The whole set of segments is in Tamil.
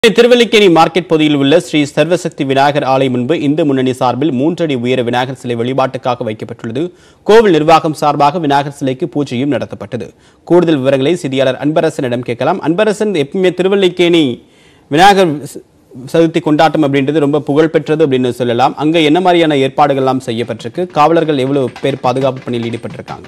திருவல்லிக்கேணி மார்க்கெட் பகுதியில் உள்ள ஸ்ரீ சர்வசக்தி விநாயகர் ஆலய முன்பு இந்து முன்னணி சார்பில் மூன்றடி உயர விநாயகர் சிலை வழிபாட்டுக்காக வைக்கப்பட்டுள்ளது கோவில் நிர்வாகம் சார்பாக விநாயகர் சிலைக்கு பூஜையும் நடத்தப்பட்டது கூடுதல் விவரங்களை செய்தியாளர் அன்பரசனிடம் கேட்கலாம் அன்பரசன் எப்பவுமே திருவல்லிக்கேணி விநாயகர் ச- சதுர்த்தி கொண்டாட்டம் அப்படின்றது ரொம்ப புகழ்பெற்றது அப்படின்னு சொல்லலாம் அங்க என்ன மாதிரியான ஏற்பாடுகள்லாம் செய்யப்பட்டிருக்கு காவலர்கள் எவ்வளவு பேர் பாதுகாப்பு பணியில் ஈடுபட்டிருக்காங்க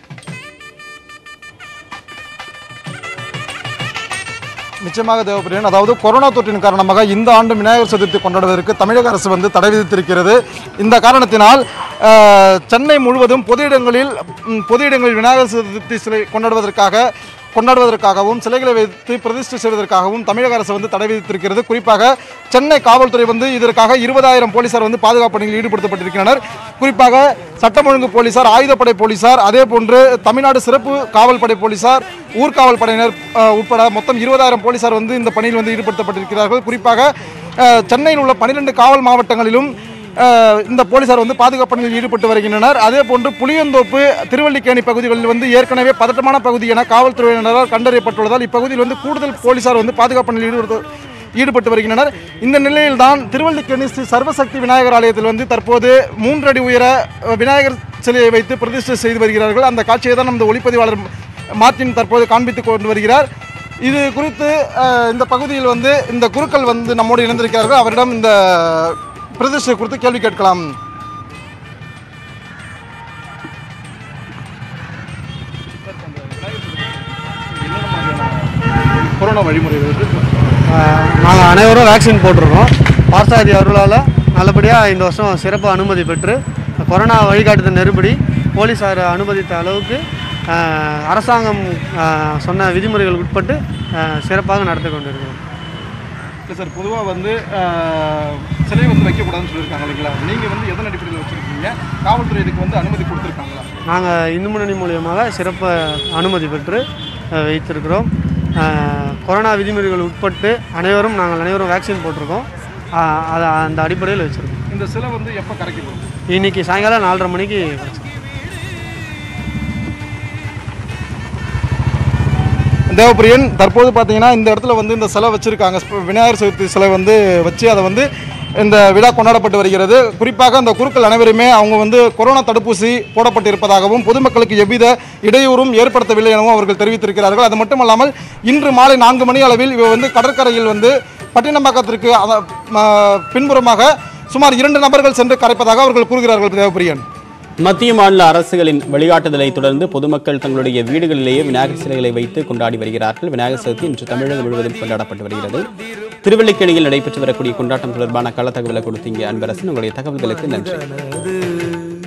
நிச்சயமாக தேவப்பிரியன் அதாவது கொரோனா தொற்றின் காரணமாக இந்த ஆண்டு விநாயகர் சதுர்த்தி கொண்டாடுவதற்கு தமிழக அரசு வந்து தடை விதித்திருக்கிறது இந்த காரணத்தினால் அஹ், சென்னை முழுவதும் பொது இடங்களில் ம், பொது இடங்களில் விநாயகர் சதுர்த்தி சிலை கொண்டாடுவதற்காக கொண்டாடுவதற்காகவும் சிலைகளை வைத்து பிரதிஷ்டை செய்வதற்காகவும் தமிழக அரசு வந்து தடை விதித்திருக்கிறது குறிப்பாக சென்னை காவல்துறை வந்து இதற்காக இருபதாயிரம் போலீசார் வந்து பாதுகாப்பு பணியில் ஈடுபடுத்தப்பட்டிருக்கின்றனர் குறிப்பாக சட்டம் ஒழுங்கு போலீசார் ஆயுதப்படை போலீசார் அதே போன்று தமிழ்நாடு சிறப்பு காவல் படை போலீசார் ஊர்காவல் படையினர் அஹ், உட்பட மொத்தம் இருபதாயிரம் போலீசார் வந்து இந்த பணியில் வந்து ஈடுபடுத்தப்பட்டிருக்கிறார்கள் குறிப்பாக அஹ், சென்னையில் உள்ள பன்னிரெண்டு காவல் மாவட்டங்களிலும் அஹ், இந்த போலீசார் வந்து பாதுகாப்பு பணியில் ஈடுபட்டு வருகின்றனர் அதே போன்று புளியந்தோப்பு திருவல்லிக்கேணி பகுதிகளில் வந்து ஏற்கனவே பதட்டமான பகுதி என காவல்துறையினரால் கண்டறியப்பட்டுள்ளதால் இப்பகுதியில் வந்து கூடுதல் போலீசார் வந்து பாதுகாப்பு பணியில் ஈடுபட்டு ஈடுபட்டு வருகின்றனர் இந்த நிலையில்தான் திருவல்லிக்கேணி ஸ்ரீ சர்வசக்தி விநாயகர் ஆலயத்தில் வந்து தற்போது மூன்றடி உயர அஹ், விநாயகர் சிலையை வைத்து பிரதிஷ்டை செய்து வருகிறார்கள் அந்த காட்சியை தான் நமது ஒளிப்பதிவாளர் மார்ட்டின் தற்போது காண்பித்துக் கொண்டு வருகிறார் இது குறித்து அஹ், இந்த பகுதியில் வந்து இந்த குருக்கள் வந்து நம்மோடு இணைந்திருக்கிறார்கள் அவரிடம் இந்த பிரதிஷ்டை குறித்து கேள்வி கேட்கலாம் கொரோனா வழிமுறைகள் நாங்கள் அனைவரும் வேக்சின் போட்டிருக்கோம் பார்த்தாதி அருளால் நல்லபடியாக இந்த வருஷம் சிறப்பு அனுமதி பெற்று கொரோனா வழிகாட்டுதல் நெருப்படி போலீஸார் அனுமதித்த அளவுக்கு ஆஹ், அரசாங்கம் ஆஹ், சொன்ன விதிமுறைகள் உட்பட்டு ஆஹ், சிறப்பாக நடத்தி கொண்டிருக்கிறோம் இல்லை சார் பொதுவாக வந்து அஹ், சிலை வந்து வைக்கக்கூடாதுன்னு சொல்லியிருக்காங்க இல்லைங்களா நீங்கள் வந்து எதன் அடிப்படையில் வச்சுருக்கீங்க காவல்துறை இதுக்கு வந்து அனுமதி கொடுத்துருக்காங்களா நாங்கள் இந்து முன்னணி மூலியமாக சிறப்பு அனுமதி பெற்று ஆஹ், வைத்திருக்கிறோம் ஆஹ், கொரோனா விதிமுறைகள் உட்பட்டு அனைவரும் நாங்கள் அனைவரும் வேக்சின் போட்டிருக்கோம் ஆஹ், அதை அந்த அடிப்படையில் வச்சுருக்கோம் இந்த சிலை வந்து எப்போ கரைக்கப்படும் இன்னைக்கு சாயங்காலம் நாலரை மணிக்கு வச்சிருக்கோம். தேவப்பிரியன் தற்போது பார்த்தீங்கன்னா இந்த இடத்துல வந்து இந்த சிலை வச்சிருக்காங்க ஸ்ப- விநாயகர் சதுர்த்தி சிலை வந்து வச்சு அதை வந்து இந்த விழா கொண்டாடப்பட்டு வருகிறது குறிப்பாக அந்த குருக்கள் அனைவருமே அவங்க வந்து கொரோனா தடுப்பூசி போடப்பட்டிருப்பதாகவும் பொதுமக்களுக்கு எவ்வித இடையூறும் ஏற்படுத்தவில்லை எனவும் அவர்கள் தெரிவித்திருக்கிறார்கள் அது மட்டுமல்லாமல் இன்று மாலை நான்கு மணி அளவில் இவ வந்து கடற்கரையில் வந்து பட்டினம்பாக்கத்திற்கு அத- ம- பின்புறமாக சுமார் இரண்டு நபர்கள் சென்று கரைப்பதாக அவர்கள் கூறுகிறார்கள் தேவப்பிரியன் மத்திய மாநில அரசுகளின் வழிகாட்டுதலை தொடர்ந்து பொதுமக்கள் தங்களுடைய வீடுகளிலேயே விநாயகர் சிலைகளை வைத்து கொண்டாடி வருகிறார்கள் விநாயகர் சதுர்த்தி இன்று தமிழகம் முழுவதும் கொண்டாடப்பட்டு வருகிறது திருவல்லிக்கேணியில் நடைபெற்று வரக்கூடிய கொண்டாட்டம் தொடர்பான கள தகவலை கொடுத்தீங்க அன்பரசன் உங்களுடைய தகவல்களுக்கு நன்றி அது